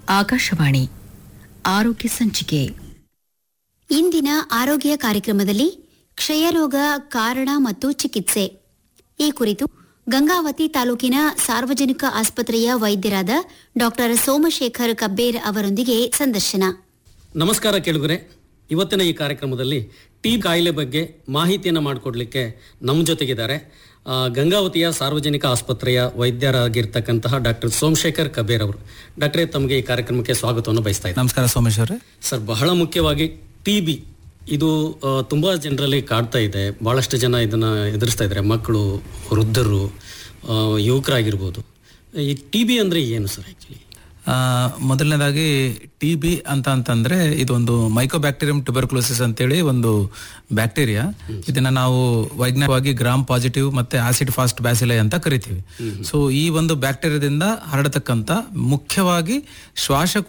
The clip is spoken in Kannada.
ಆಕಾಶವಾಣಿ ಆರೋಗ್ಯ ಸಂಚಿಕೆ ಇಂದಿನ ಆರೋಗ್ಯ ಕಾರ್ಯಕ್ರಮದಲ್ಲಿ ಕ್ಷಯರೋಗ ಕಾರಣ ಮತ್ತು ಚಿಕಿತ್ಸೆ ಈ ಕುರಿತು ಗಂಗಾವತಿ ತಾಲೂಕಿನ ಸಾರ್ವಜನಿಕ ಆಸ್ಪತ್ರೆಯ ವೈದ್ಯರಾದ ಡಾಕ್ಟರ್ ಸೋಮಶೇಖರ್ ಕಬ್ಬೇರ್ ಅವರೊಂದಿಗೆ ಸಂದರ್ಶನ ನಮಸ್ಕಾರ ಕೇಳುಗರೆ ಇವತ್ತಿನ ಈ ಕಾರ್ಯಕ್ರಮದಲ್ಲಿ ಟಿ ಕಾಯಿಲೆ ಬಗ್ಗೆ ಮಾಹಿತಿಯನ್ನು ಮಾಡಿಕೊಡ್ಲಿಕ್ಕೆ ನಮ್ಮ ಜೊತೆಗಿದ್ದಾರೆ ಆ, ಗಂಗಾವತಿಯ ಸಾರ್ವಜನಿಕ ಆಸ್ಪತ್ರೆಯ ವೈದ್ಯರಾಗಿರ್ತಕ್ಕಂತಹ ಡಾಕ್ಟರ್ ಸೋಮಶೇಖರ್ ಕಬೇರ್ ಅವರು ಡಾಕ್ಟ್ರೇ ತಮಗೆ ಈ ಕಾರ್ಯಕ್ರಮಕ್ಕೆ ಸ್ವಾಗತವನ್ನು ಬಯಸ್ತಾ ಇದ್ದೀನಿ ನಮಸ್ಕಾರ ಸೋಮೇಶ್ ಅವರೇ ಸರ್ ಬಹಳ ಮುಖ್ಯವಾಗಿ ಟಿ ಬಿ ಇದು ಆ, ತುಂಬಾ ಜನರಲ್ಲಿ ಕಾಡ್ತಾ ಇದೆ ಬಹಳಷ್ಟು ಜನ ಇದನ್ನ ಎದುರಿಸ್ತಾ ಇದ್ದಾರೆ ಮಕ್ಕಳು ವೃದ್ಧರು ಆ, ಯುವಕರಾಗಿರ್ಬೋದು ಈ ಟಿ ಬಿ ಅಂದ್ರೆ ಏನು ಸರ್ ಆಕ್ಚುಲಿ ಆ, ಮೊದಲನೇದಾಗಿ ಟಿ ಬಿ ಅಂತ ಅಂತಂದ್ರೆ ಇದೊಂದು ಮೈಕೋಬ್ಯಾಕ್ಟೀರಿಯಂ ಟ್ಯುಬರ್ಕ್ಲೋಸಿಸ್ ಅಂತೇಳಿ ಒಂದು ಬ್ಯಾಕ್ಟೀರಿಯಾ ಇದನ್ನ ನಾವು ವೈಜ್ಞಾನಿಕವಾಗಿ ಗ್ರಾಮ್ ಪಾಸಿಟಿವ್ ಮತ್ತೆ ಆಸಿಡ್ ಫಾಸ್ಟ್ ಬ್ಯಾಸಿಲೆ ಅಂತ ಕರಿತೀವಿ ಸೊ ಈ ಒಂದು ಬ್ಯಾಕ್ಟೀರಿಯಾದಿಂದ ಹರಡತಕ್ಕಂತ ಮುಖ್ಯವಾಗಿ ಶ್ವಾಸ